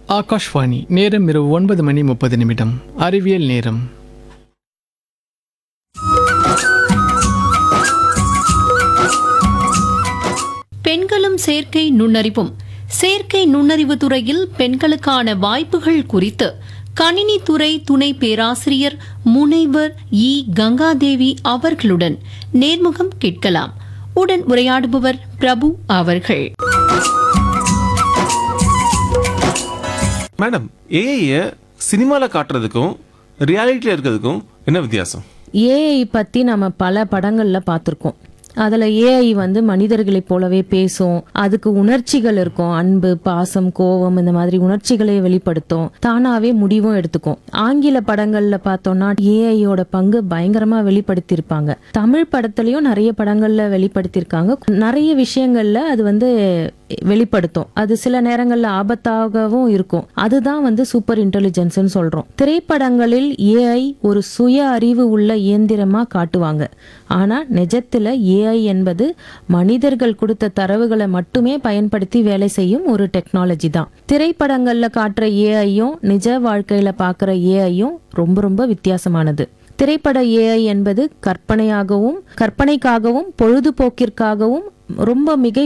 ஆகாஷ்வாணி நேரம் இரவு ஒன்பது மணி முப்பது நிமிடம் அறிவியல் நேரம் பெண்களும் செயற்கை நுண்ணறிவும் செயற்கை நுண்ணறிவு துறையில் பெண்களுக்கான வாய்ப்புகள் குறித்து கணினித்துறை துணை பேராசிரியர் முனைவர் இ கங்காதேவி அவர்களுடன் நேர்முகம் கேட்கலாம் உடன் உரையாடுபவர் பிரபு அவர்கள் மேடம் ஏஐயை சினிமாவில் காட்டுறதுக்கும் ரியாலிட்டியில் இருக்கிறதுக்கும் என்ன வித்தியாசம் ஏஐ பத்தி நம்ம பல படங்கள்ல பார்த்துருக்கோம் அதுல ஏஐ வந்து மனிதர்களைப் போலவே பேசும் அதுக்கு உணர்ச்சிகள் இருக்கும் அன்பு பாசம் கோபம் இந்த மாதிரி உணர்ச்சிகளை வெளிப்படுத்தும் தானாவே முடிவும் எடுத்துக்கும் ஆங்கில படங்கள்ல பார்த்தோம்னா ஏஐயோட பங்கு பயங்கரமா வெளிப்படுத்தியிருப்பாங்க தமிழ் படத்துலயும் நிறைய படங்கள்ல வெளிப்படுத்தியிருக்காங்க நிறைய விஷயங்கள்ல அது வந்து வெளிப்படுத்தும் அது சில நேரங்கள்ல ஆபத்தாகவும் இருக்கும் அதுதான் வந்து சூப்பர் இன்டெலிஜென்ஸ்னு சொல்றோம் திரைப்படங்களில் ஏஐ ஒரு சுய அறிவு உள்ள இயந்திரமா காட்டுவாங்க ஆனா நிஜத்துல ஏஐ என்பது மனிதர்கள் கொடுத்த தரவுகளை மட்டுமே பயன்படுத்தி வேலை செய்யும் ஒரு டெக்னாலஜி தான் திரைப்படங்கள்ல காட்டுற ஏஐயும் நிஜ வாழ்க்கையில பார்க்குற ஏஐயும் ரொம்ப ரொம்ப வித்தியாசமானது திரைப்பட ஏஐ என்பது கற்பனையாகவும் கற்பனைக்காகவும் பொழுதுபோக்கிற்காகவும் ரொம்ப மிகை